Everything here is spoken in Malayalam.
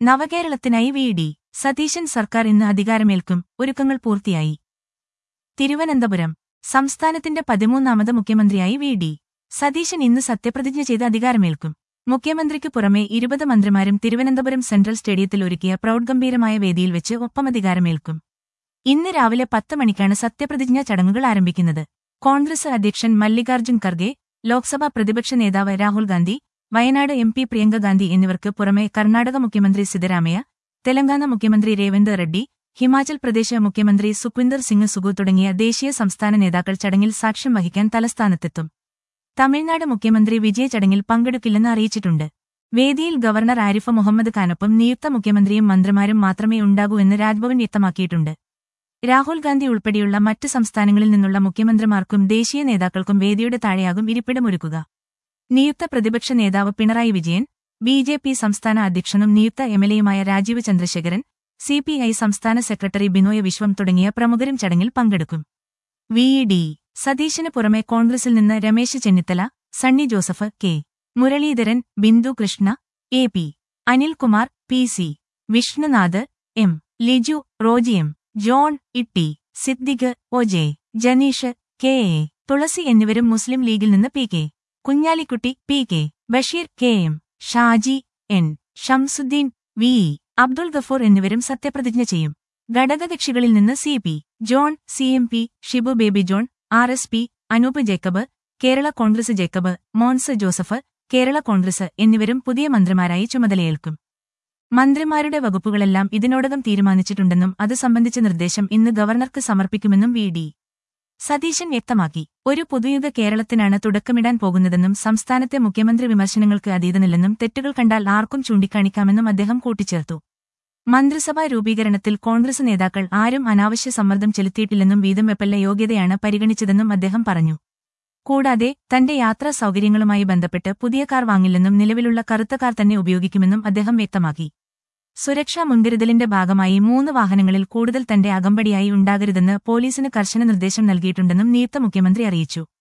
നവകേരളത്തിനായി വി ഡി സതീശൻ സർക്കാർ ഇന്ന് അധികാരമേൽക്കും ഒരുക്കങ്ങൾ പൂർത്തിയായി തിരുവനന്തപുരം സംസ്ഥാനത്തിന്റെ പതിമൂന്നാമത് മുഖ്യമന്ത്രിയായി വി ഡി സതീശൻ ഇന്ന് സത്യപ്രതിജ്ഞ ചെയ്ത് അധികാരമേൽക്കും മുഖ്യമന്ത്രിക്ക് പുറമെ ഇരുപത് മന്ത്രിമാരും തിരുവനന്തപുരം സെൻട്രൽ സ്റ്റേഡിയത്തിൽ ഒരുക്കിയ പ്രൗഢഗംഭീരമായ വേദിയിൽ വെച്ച് ഒപ്പമധികാരമേൽക്കും ഇന്ന് രാവിലെ പത്ത് മണിക്കാണ് സത്യപ്രതിജ്ഞാ ചടങ്ങുകൾ ആരംഭിക്കുന്നത് കോൺഗ്രസ് അധ്യക്ഷൻ മല്ലികാർജ്ജുൻ ഖർഗെ ലോക്സഭാ പ്രതിപക്ഷ നേതാവ് രാഹുൽ ഗാന്ധി വയനാട് എം പി പ്രിയങ്ക ഗാന്ധി എന്നിവർക്ക് പുറമെ കർണാടക മുഖ്യമന്ത്രി സിദ്ധരാമയ്യ തെലങ്കാന മുഖ്യമന്ത്രി രേവന്ത് റെഡ്ഡി ഹിമാചൽ പ്രദേശ് മുഖ്യമന്ത്രി സുഖ്വിന്ദർ സിംഗ് സുഗു തുടങ്ങിയ ദേശീയ സംസ്ഥാന നേതാക്കൾ ചടങ്ങിൽ സാക്ഷ്യം വഹിക്കാൻ തലസ്ഥാനത്തെത്തും തമിഴ്നാട് മുഖ്യമന്ത്രി വിജയ് ചടങ്ങിൽ പങ്കെടുക്കില്ലെന്ന് അറിയിച്ചിട്ടുണ്ട് വേദിയിൽ ഗവർണർ ആരിഫ മുഹമ്മദ് ഖാനൊപ്പം നിയുക്ത മുഖ്യമന്ത്രിയും മന്ത്രിമാരും മാത്രമേ ഉണ്ടാകൂ എന്ന് രാജ്ഭവൻ വ്യക്തമാക്കിയിട്ടുണ്ട് രാഹുൽ ഗാന്ധി ഉൾപ്പെടെയുള്ള മറ്റ് സംസ്ഥാനങ്ങളിൽ നിന്നുള്ള മുഖ്യമന്ത്രിമാർക്കും ദേശീയ നേതാക്കൾക്കും വേദിയുടെ താഴെയാകും ഇരിപ്പിടമൊരുക്കുക നിയുക്ത പ്രതിപക്ഷ നേതാവ് Pinarayi Vijayan B J P സംസ്ഥാന അധ്യക്ഷനും നിയുക്ത എംഎൽഎയുമായ Rajeev Chandrasekharan C P I സംസ്ഥാന സെക്രട്ടറി ബിനോയ് വിശ്വം തുടങ്ങിയ പ്രമുഖരും ചടങ്ങിൽ പങ്കെടുക്കും വി ഡി സതീശന് പുറമെ കോൺഗ്രസിൽ നിന്ന് Ramesh Chennithala Sunny Joseph K Muraleedharan Bindhu Krishna A P Anilkumar P C Vishnunath M Liju Roji M John Itty Siddique O J Janeesh K A Thulasi എന്നിവരും മുസ്ലിം ലീഗിൽ നിന്ന് P K Kunhalikutty P K Basheer K M Shaji N Shamsuddin V E Abdul Gafoor എന്നിവരും സത്യപ്രതിജ്ഞ ചെയ്യും ഘടകകക്ഷികളിൽ നിന്ന് C P John C M P Shibu Baby John R S P Anoop Jacob Kerala Congress Jacob Mons Joseph Kerala Congress എന്നിവരും പുതിയ മന്ത്രിമാരായി ചുമതലയേൽക്കും മന്ത്രിമാരുടെ വകുപ്പുകളെല്ലാം ഇതിനോടകം തീരുമാനിച്ചിട്ടുണ്ടെന്നും അത് സംബന്ധിച്ച നിർദ്ദേശം ഇന്ന് ഗവർണർക്ക് സമർപ്പിക്കുമെന്നും വി ഡി സതീശൻ വ്യക്തമാക്കി ഒരു പുതുയുഗ കേരളത്തിനാണ് തുടക്കമിടാൻ പോകുന്നതെന്നും സംസ്ഥാനത്തെ മുഖ്യമന്ത്രി വിമർശനങ്ങൾക്ക് അതീതനില്ലെന്നും തെറ്റുകൾ കണ്ടാൽ ആർക്കും ചൂണ്ടിക്കാണിക്കാമെന്നും അദ്ദേഹം കൂട്ടിച്ചേർത്തു മന്ത്രിസഭാ രൂപീകരണത്തിൽ കോൺഗ്രസ് നേതാക്കൾ ആരും അനാവശ്യ സമ്മർദ്ദം ചെലുത്തിയിട്ടില്ലെന്നും വീതം വെപ്പല്ല യോഗ്യതയാണ് പരിഗണിച്ചതെന്നും അദ്ദേഹം പറഞ്ഞു കൂടാതെ തന്റെ യാത്രാ സൗകര്യങ്ങളുമായി ബന്ധപ്പെട്ട് പുതിയ കാർ വാങ്ങില്ലെന്നും നിലവിലുള്ള കറുത്ത കാർ തന്നെ ഉപയോഗിക്കുമെന്നും അദ്ദേഹം വ്യക്തമാക്കി സുരക്ഷാ മുൻകരുതലിന്റെ ഭാഗമായി മൂന്ന് വാഹനങ്ങളിൽ കൂടുതൽ തന്റെ അകമ്പടിയായി ഉണ്ടാകരുതെന്ന് പോലീസിന് കർശന നിർദ്ദേശം നൽകിയിട്ടുണ്ടെന്നും നിയുക്ത മുഖ്യമന്ത്രി അറിയിച്ചു